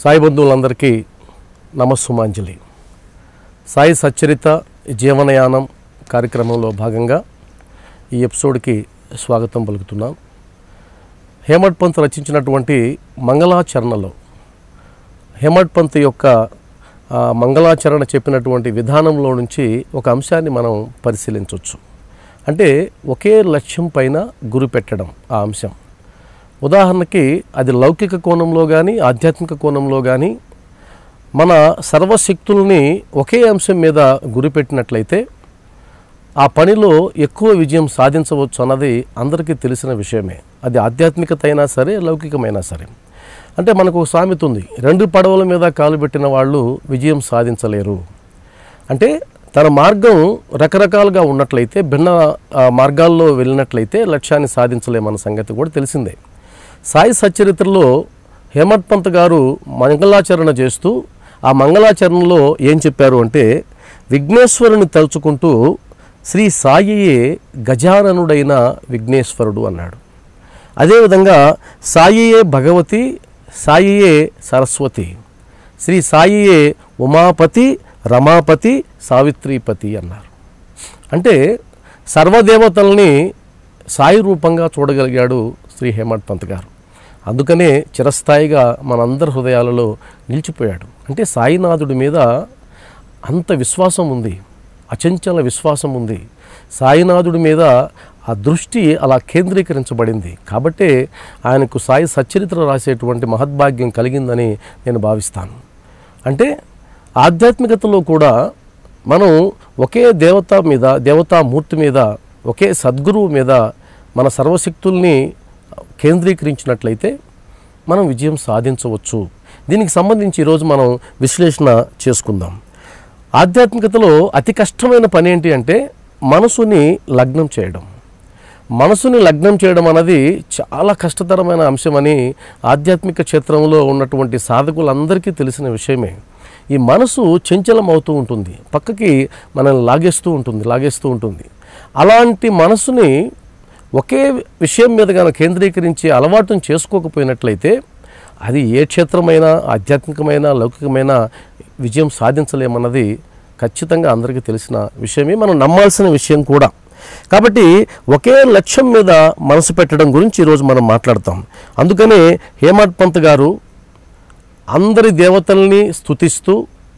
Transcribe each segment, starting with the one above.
సాయి బంధువులందరికీ నమస్సుమాంజలి సాయి సచ్చరిత జీవనయానం కార్యక్రమంలో భాగంగా ఈ ఎపిసోడ్కి స్వాగతం పలుకుతున్నాం హేమడ్ పంత్ రచించినటువంటి మంగళాచరణలో హేమడ్ పంత్ యొక్క ఆ, మంగళాచరణ చెప్పినటువంటి విధానంలో నుంచి ఒక అంశాన్ని మనం పరిశీలించవచ్చు అంటే ఒకే లక్ష్యం పైన గురి పెట్టడం ఆ అంశం ఉదాహరణకి అది లౌకిక కోణంలో కానీ ఆధ్యాత్మిక కోణంలో కానీ మన సర్వశక్తుల్ని ఒకే అంశం మీద గురిపెట్టినట్లయితే ఆ పనిలో ఎక్కువ విజయం సాధించవచ్చు అన్నది అందరికీ తెలిసిన విషయమే అది ఆధ్యాత్మికత అయినా సరే లౌకికమైనా సరే అంటే మనకు ఒక సామెత ఉంది రెండు పడవల మీద కాలు పెట్టిన వాళ్ళు విజయం సాధించలేరు అంటే తన మార్గం రకరకాలుగా ఉన్నట్లయితే భిన్న ఆ, మార్గాల్లో వెళ్ళినట్లయితే లక్ష్యాన్ని సాధించలేమన్న సంగతి కూడా తెలిసిందే సాయి సచ్చరిత్రలో హేమత్ పంత్ గారు మంగళాచరణ చేస్తూ ఆ మంగళాచరణలో ఏం చెప్పారు అంటే విఘ్నేశ్వరుని తలుచుకుంటూ శ్రీ సాయియే గజాననుడైన విఘ్నేశ్వరుడు అన్నాడు అదేవిధంగా సాయియే భగవతి సాయియే సరస్వతి శ్రీ సాయియే ఉమాపతి రమాపతి సావిత్రీపతి అన్నారు అంటే సర్వదేవతల్ని సాయి రూపంగా చూడగలిగాడు శ్రీ హేమడ్ పంత్ గారు అందుకనే చిరస్థాయిగా మనందరి హృదయాలలో నిలిచిపోయాడు అంటే సాయినాథుడి మీద అంత విశ్వాసం ఉంది అచంచల విశ్వాసం ఉంది సాయినాథుడి మీద ఆ దృష్టి అలా కేంద్రీకరించబడింది కాబట్టే ఆయనకు సాయి సచ్చరిత్ర రాసేటువంటి మహద్భాగ్యం కలిగిందని నేను భావిస్తాను అంటే ఆధ్యాత్మికతలో కూడా మనం ఒకే దేవత మీద దేవతామూర్తి మీద ఒకే సద్గురువు మీద మన సర్వశక్తుల్ని కేంద్రీకరించినట్లయితే మనం విజయం సాధించవచ్చు దీనికి సంబంధించి ఈరోజు మనం విశ్లేషణ చేసుకుందాం ఆధ్యాత్మికతలో అతి కష్టమైన పని ఏంటి అంటే మనసుని లగ్నం చేయడం మనసుని లగ్నం చేయడం అన్నది చాలా కష్టతరమైన అంశమని ఆధ్యాత్మిక క్షేత్రంలో ఉన్నటువంటి సాధకులందరికీ తెలిసిన విషయమే ఈ మనసు చంచలం అవుతూ ఉంటుంది పక్కకి మనల్ని లాగేస్తూ ఉంటుంది లాగేస్తూ ఉంటుంది అలాంటి మనసుని ఒకే విషయం మీద కనుక కేంద్రీకరించి అలవాటును చేసుకోకపోయినట్లయితే అది ఏ క్షేత్రమైనా ఆధ్యాత్మికమైన లౌకికమైన విజయం సాధించలేమన్నది ఖచ్చితంగా అందరికీ తెలిసిన విషయమే మనం నమ్మాల్సిన విషయం కూడా కాబట్టి ఒకే లక్ష్యం మీద మనసు పెట్టడం గురించి ఈరోజు మనం మాట్లాడతాం అందుకనే హేమడ్ పంత్ గారు అందరి దేవతల్ని స్తుతిస్తూ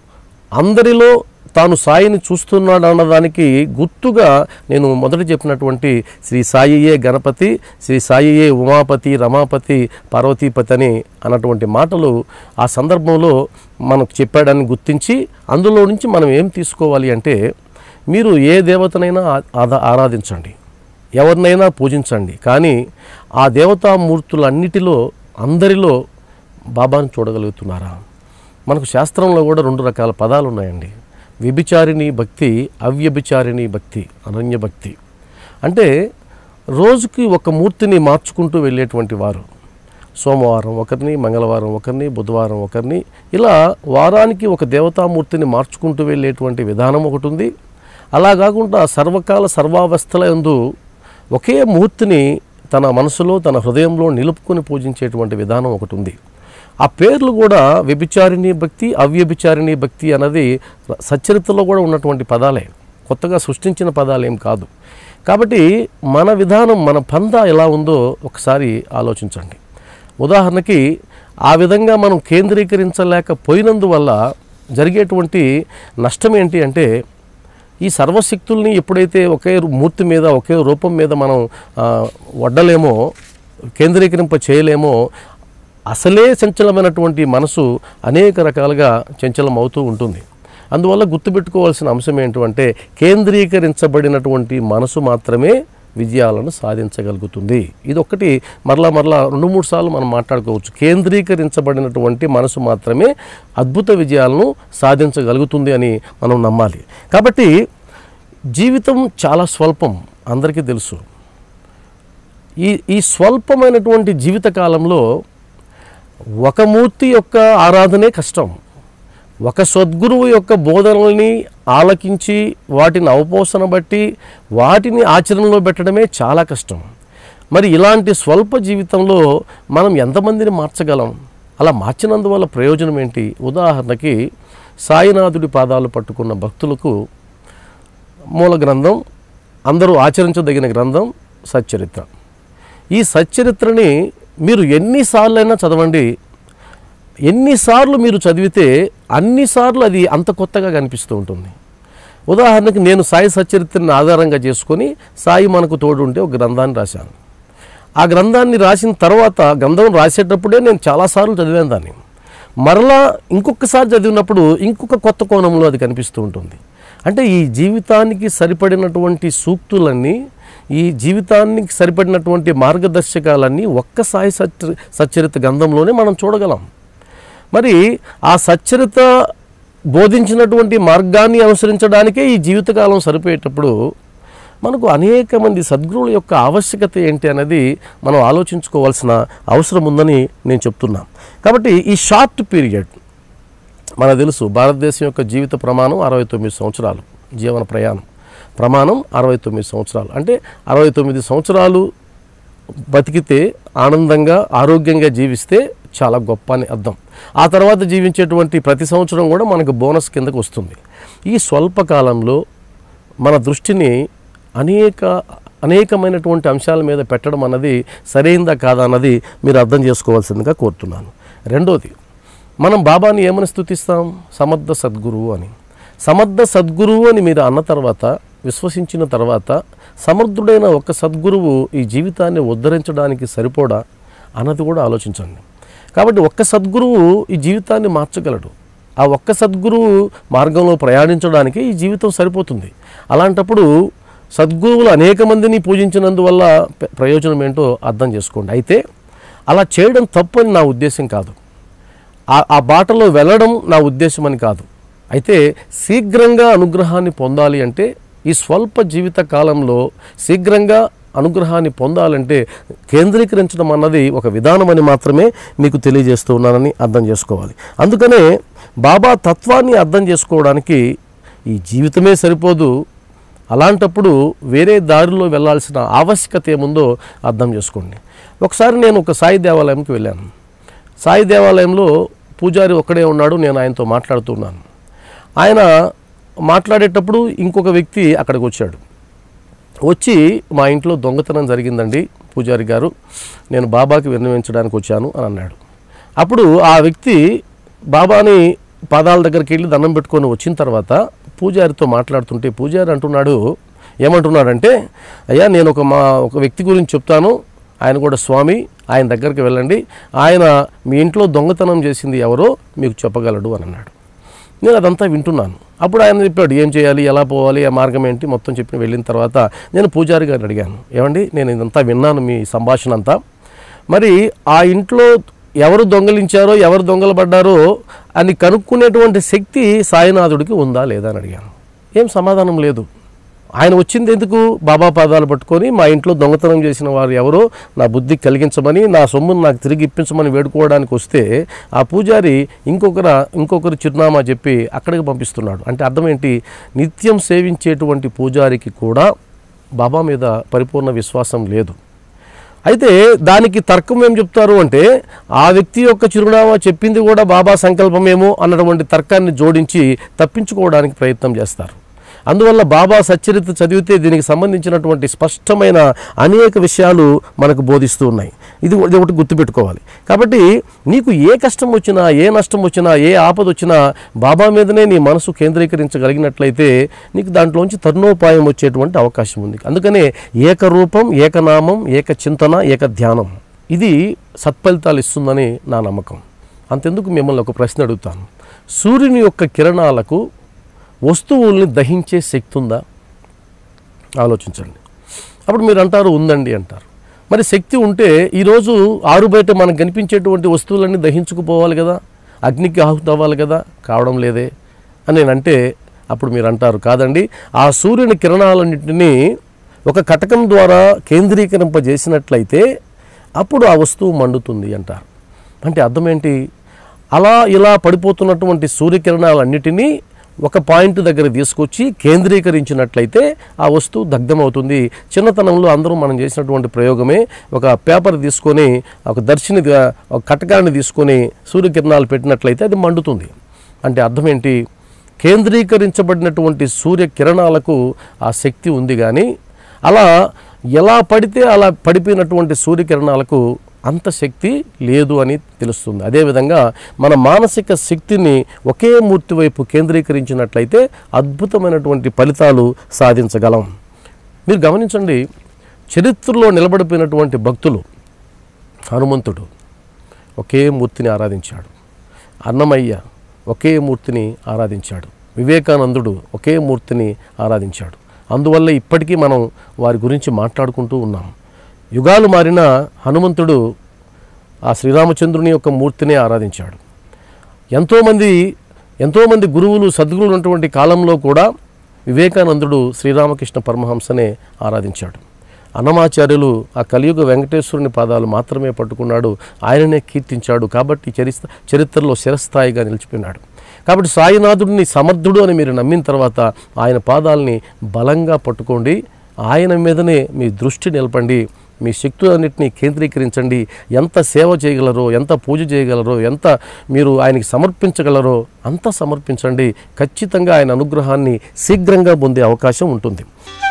అందరిలో తాను సాయిని చూస్తున్నాడు అన్నదానికి గుర్తుగా నేను మొదట చెప్పినటువంటి శ్రీ సాయియే గణపతి శ్రీ సాయియే ఉమాపతి రమాపతి పార్వతీపతి అని అన్నటువంటి మాటలు ఆ సందర్భంలో మనకు చెప్పాడని గుర్తించి అందులో నుంచి మనం ఏం తీసుకోవాలి అంటే మీరు ఏ దేవతనైనా ఆ- ఆదా- ఆరాధించండి ఎవరినైనా పూజించండి కానీ ఆ దేవతామూర్తులన్నిటిలో అందరిలో బాబాను చూడగలుగుతున్నారా మనకు శాస్త్రంలో కూడా రెండు రకాల పదాలు ఉన్నాయండి వ్యభిచారిణి భక్తి అవ్యభిచారిణి భక్తి అనన్య భక్తి అంటే రోజుకి ఒక మూర్తిని మార్చుకుంటూ వెళ్ళేటువంటి వారు సోమవారం ఒకరిని మంగళవారం ఒకరిని బుధవారం ఒకరిని ఇలా వారానికి ఒక దేవతామూర్తిని మార్చుకుంటూ వెళ్ళేటువంటి విధానం ఒకటి ఉంది అలా కాకుండా సర్వకాల సర్వావస్థల యందు ఒకే మూర్తిని తన మనసులో తన హృదయంలో నిలుపుకొని పూజించేటువంటి విధానం ఒకటి ఉంది ఆ పేర్లు కూడా వ్యభిచారిణి భక్తి అవ్యభిచారిణి భక్తి అన్నది సచ్చరిత్రలో కూడా ఉన్నటువంటి పదాలే కొత్తగా సృష్టించిన పదాలు ఏం కాదు కాబట్టి మన విధానం మన పంద ఎలా ఉందో ఒకసారి ఆలోచించండి ఉదాహరణకి ఆ విధంగా మనం కేంద్రీకరించలేకపోయినందువల్ల జరిగేటువంటి నష్టం ఏంటి అంటే ఈ సర్వశక్తుల్ని ఎప్పుడైతే ఒకే మూర్తి మీద ఒకే రూపం మీద మనం ఆ, వడ్డలేమో కేంద్రీకరింప చేయలేమో అసలే చంచలమైనటువంటి మనసు అనేక రకాలుగా చంచలం అవుతూ ఉంటుంది అందువల్ల గుర్తుపెట్టుకోవాల్సిన అంశం ఏంటంటే కేంద్రీకరించబడినటువంటి మనసు మాత్రమే విజయాలను సాధించగలుగుతుంది ఇది ఒక్కటి మరలా మరలా రెండు మూడు సార్లు మనం మాట్లాడుకోవచ్చు కేంద్రీకరించబడినటువంటి మనసు మాత్రమే అద్భుత విజయాలను సాధించగలుగుతుంది అని మనం నమ్మాలి కాబట్టి జీవితం చాలా స్వల్పం అందరికీ తెలుసు ఈ ఈ స్వల్పమైనటువంటి జీవితకాలంలో ఒక మూర్తి యొక్క ఆరాధనే కష్టం ఒక సద్గురువు యొక్క బోధనల్ని ఆలకించి వాటిని అవపోసన బట్టి వాటిని ఆచరణలో పెట్టడమే చాలా కష్టం మరి ఇలాంటి స్వల్ప జీవితంలో మనం ఎంతమందిని మార్చగలం అలా మార్చినందువల్ల ప్రయోజనం ఏంటి ఉదాహరణకి సాయినాథుడి పాదాలు పట్టుకున్న భక్తులకు మూల గ్రంథం అందరూ ఆచరించదగిన గ్రంథం సచ్చరిత్ర ఈ సచ్చరిత్రని మీరు ఎన్నిసార్లైనా చదవండి ఎన్నిసార్లు మీరు చదివితే అన్నిసార్లు అది అంత కొత్తగా కనిపిస్తూ ఉంటుంది ఉదాహరణకి నేను సాయి సచ్చరిత్రని ఆధారంగా చేసుకొని సాయి మనకు తోడు ఉంటే ఒక గ్రంథాన్ని రాశాను ఆ గ్రంథాన్ని రాసిన తర్వాత గ్రంథం రాసేటప్పుడే నేను చాలాసార్లు చదివాను దాన్ని మరలా ఇంకొకసారి చదివినప్పుడు ఇంకొక కొత్త కోణంలో అది కనిపిస్తూ ఉంటుంది అంటే ఈ జీవితానికి సరిపడినటువంటి సూక్తులన్నీ ఈ జీవితానికి సరిపడినటువంటి మార్గదర్శకాలన్నీ ఒక్క సాయి సచ్చ సచ్చరిత గ్రంథంలోనే మనం చూడగలం మరి ఆ సచ్చరిత బోధించినటువంటి మార్గాన్ని అనుసరించడానికే ఈ జీవితకాలం సరిపోయేటప్పుడు మనకు అనేక మంది సద్గురువుల యొక్క ఆవశ్యకత ఏంటి అనేది మనం ఆలోచించుకోవాల్సిన అవసరం ఉందని నేను చెప్తున్నా కాబట్టి ఈ షార్ట్ పీరియడ్ మనకు తెలుసు భారతదేశం యొక్క జీవిత ప్రమాణం అరవై తొమ్మిది సంవత్సరాలు జీవన ప్రయాణం ప్రమాణం అరవై తొమ్మిది సంవత్సరాలు అంటే అరవై తొమ్మిది సంవత్సరాలు బతికితే ఆనందంగా ఆరోగ్యంగా జీవిస్తే చాలా గొప్ప అని అర్థం ఆ తర్వాత జీవించేటువంటి ప్రతి సంవత్సరం కూడా మనకు బోనస్ కిందకు వస్తుంది ఈ స్వల్పకాలంలో మన దృష్టిని అనేక అనేకమైనటువంటి అంశాల మీద పెట్టడం అన్నది సరైందా కాదా అన్నది మీరు అర్థం చేసుకోవాల్సిందిగా కోరుతున్నాను రెండోది మనం బాబాని ఏమని స్థుతిస్తాం సమర్థ సద్గురువు అని సమర్థ సద్గురువు అని మీరు అన్న తర్వాత విశ్వసించిన తర్వాత సమర్థుడైన ఒక సద్గురువు ఈ జీవితాన్ని ఉద్ధరించడానికి సరిపోడా అన్నది కూడా ఆలోచించండి కాబట్టి ఒక్క సద్గురువు ఈ జీవితాన్ని మార్చగలడు ఆ ఒక్క సద్గురువు మార్గంలో ప్రయాణించడానికి ఈ జీవితం సరిపోతుంది అలాంటప్పుడు సద్గురువులు అనేక మందిని పూజించినందువల్ల ప్ర- ప్రయోజనం ఏంటో అర్థం చేసుకోండి అయితే అలా చేయడం తప్పు అని నా ఉద్దేశం కాదు ఆ ఆ బాటలో వెళ్ళడం నా ఉద్దేశం అని కాదు అయితే శీఘ్రంగా అనుగ్రహాన్ని పొందాలి అంటే ఈ స్వల్ప జీవిత కాలంలో శీఘ్రంగా అనుగ్రహాన్ని పొందాలంటే కేంద్రీకరించడం అన్నది ఒక విధానం అని మాత్రమే మీకు తెలియజేస్తూ ఉన్నానని అర్థం చేసుకోవాలి అందుకనే బాబా తత్వాన్ని అర్థం చేసుకోవడానికి ఈ జీవితమే సరిపోదు అలాంటప్పుడు వేరే దారిలో వెళ్ళాల్సిన ఆవశ్యకత ఏముందో అర్థం చేసుకోండి ఒకసారి నేను ఒక సాయి దేవాలయంకి వెళ్ళాను సాయి దేవాలయంలో పూజారి ఒక్కడే ఉన్నాడు నేను ఆయనతో మాట్లాడుతున్నాను ఆయన మాట్లాడేటప్పుడు ఇంకొక వ్యక్తి అక్కడికి వచ్చాడు వచ్చి మా ఇంట్లో దొంగతనం జరిగిందండి పూజారి గారు నేను బాబాకి విన్నవించడానికి వచ్చాను అని అన్నాడు అప్పుడు ఆ వ్యక్తి బాబాని పాదాల దగ్గరికి వెళ్ళి దండం పెట్టుకొని వచ్చిన తర్వాత పూజారితో మాట్లాడుతుంటే పూజారి అంటున్నాడు ఏమంటున్నాడంటే అయ్యా నేను ఒక మా ఒక వ్యక్తి గురించి చెప్తాను ఆయన కూడా స్వామి ఆయన దగ్గరికి వెళ్ళండి ఆయన మీ ఇంట్లో దొంగతనం చేసింది ఎవరో మీకు చెప్పగలడు అని అన్నాడు నేను అదంతా వింటున్నాను అప్పుడు ఆయన చెప్పాడు ఏం చేయాలి ఎలా పోవాలి ఆ మార్గం ఏంటి మొత్తం చెప్పి వెళ్ళిన తర్వాత నేను పూజారి గారిని అడిగాను ఏమండి నేను ఇదంతా విన్నాను మీ సంభాషణ అంతా మరి ఆ ఇంట్లో ఎవరు దొంగలించారో ఎవరు దొంగలబడ్డారో అని కనుక్కునేటువంటి శక్తి సాయినాథుడికి ఉందా లేదా అని అడిగాను ఏం సమాధానం లేదు ఆయన వచ్చింది ఎందుకు బాబా పాదాలు పట్టుకొని మా ఇంట్లో దొంగతనం చేసిన వారు ఎవరో నా బుద్ధి కలిగించమని నా సొమ్మును నాకు తిరిగి ఇప్పించమని వేడుకోవడానికి వస్తే ఆ పూజారి ఇంకొకరు ఇంకొకరు చిరునామా చెప్పి అక్కడికి పంపిస్తున్నాడు అంటే అర్థం ఏంటి నిత్యం సేవించేటువంటి పూజారికి కూడా బాబా మీద పరిపూర్ణ విశ్వాసం లేదు అయితే దానికి తర్కం ఏం చెప్తారు అంటే ఆ వ్యక్తి యొక్క చిరునామా చెప్పింది కూడా బాబా సంకల్పమేమో అన్నటువంటి తర్కాన్ని జోడించి తప్పించుకోవడానికి ప్రయత్నం చేస్తారు అందువల్ల బాబా సచ్చరిత్ర చదివితే దీనికి సంబంధించినటువంటి స్పష్టమైన అనేక విషయాలు మనకు బోధిస్తూ ఉన్నాయి ఇది ఇది ఒకటి గుర్తుపెట్టుకోవాలి కాబట్టి నీకు ఏ కష్టం వచ్చినా ఏ నష్టం వచ్చినా ఏ ఆపద వచ్చినా బాబా మీదనే నీ మనసు కేంద్రీకరించగలిగినట్లయితే నీకు దాంట్లోంచి తరుణోపాయం వచ్చేటువంటి అవకాశం ఉంది అందుకనే ఏకరూపం ఏకనామం ఏక చింతన ఏక ధ్యానం ఇది సత్ఫలితాలు ఇస్తుందని నా నమ్మకం అంతెందుకు మిమ్మల్ని ఒక ప్రశ్న అడుగుతాను సూర్యుని యొక్క కిరణాలకు వస్తువుల్ని దహించే శక్తి ఉందా ఆలోచించండి అప్పుడు మీరు అంటారు ఉందండి అంటారు మరి శక్తి ఉంటే ఈరోజు ఆరు బయట మనకు కనిపించేటువంటి వస్తువులన్నీ దహించుకుపోవాలి కదా అగ్నికి ఆహుతి అవ్వాలి కదా కావడం లేదే అని నేను అంటే అప్పుడు మీరు అంటారు కాదండి ఆ సూర్యుని కిరణాలన్నింటినీ ఒక కటకం ద్వారా కేంద్రీకరింపజేసినట్లయితే అప్పుడు ఆ వస్తువు మండుతుంది అంటారు అంటే అర్థం ఏంటి అలా ఇలా పడిపోతున్నటువంటి సూర్యకిరణాలన్నిటినీ ఒక పాయింట్ దగ్గర తీసుకొచ్చి కేంద్రీకరించినట్లయితే ఆ వస్తువు దగ్ధమవుతుంది చిన్నతనంలో అందరూ మనం చేసినటువంటి ప్రయోగమే ఒక పేపర్ తీసుకొని ఒక దర్శిని ఒక కటకాన్ని తీసుకొని సూర్యకిరణాలు పెట్టినట్లయితే అది మండుతుంది అంటే అర్థం ఏంటి కేంద్రీకరించబడినటువంటి సూర్యకిరణాలకు ఆ శక్తి ఉంది కానీ అలా ఎలా పడితే అలా పడిపోయినటువంటి సూర్యకిరణాలకు అంత శక్తి లేదు అని తెలుస్తుంది అదేవిధంగా మన మానసిక శక్తిని ఒకే మూర్తి వైపు కేంద్రీకరించినట్లయితే అద్భుతమైనటువంటి ఫలితాలు సాధించగలం మీరు గమనించండి చరిత్రలో నిలబడిపోయినటువంటి భక్తులు హనుమంతుడు ఒకే మూర్తిని ఆరాధించాడు అన్నమయ్య ఒకే మూర్తిని ఆరాధించాడు వివేకానందుడు ఒకే మూర్తిని ఆరాధించాడు అందువల్ల ఇప్పటికీ మనం వారి గురించి మాట్లాడుకుంటూ ఉన్నాం యుగాలు మారిన హనుమంతుడు ఆ శ్రీరామచంద్రుని యొక్క మూర్తిని ఆరాధించాడు ఎంతోమంది ఎంతోమంది గురువులు సద్గురువులు ఉన్నటువంటి కాలంలో కూడా వివేకానందుడు శ్రీరామకృష్ణ పరమహంసనే ఆరాధించాడు అన్నమాచార్యులు ఆ కలియుగ వెంకటేశ్వరుని పాదాలు మాత్రమే పట్టుకున్నాడు ఆయననే కీర్తించాడు కాబట్టి చరిత్ర చరిత్రలో శిరస్థాయిగా నిలిచిపోయినాడు కాబట్టి సాయినాథుడిని సమర్థుడు అని మీరు నమ్మిన తర్వాత ఆయన పాదాలని బలంగా పట్టుకోండి ఆయన మీదనే మీ దృష్టి నిలపండి మీ శక్తులన్నింటినీ కేంద్రీకరించండి ఎంత సేవ చేయగలరో ఎంత పూజ చేయగలరో ఎంత మీరు ఆయనకి సమర్పించగలరో అంత సమర్పించండి ఖచ్చితంగా ఆయన అనుగ్రహాన్ని శీఘ్రంగా పొందే అవకాశం ఉంటుంది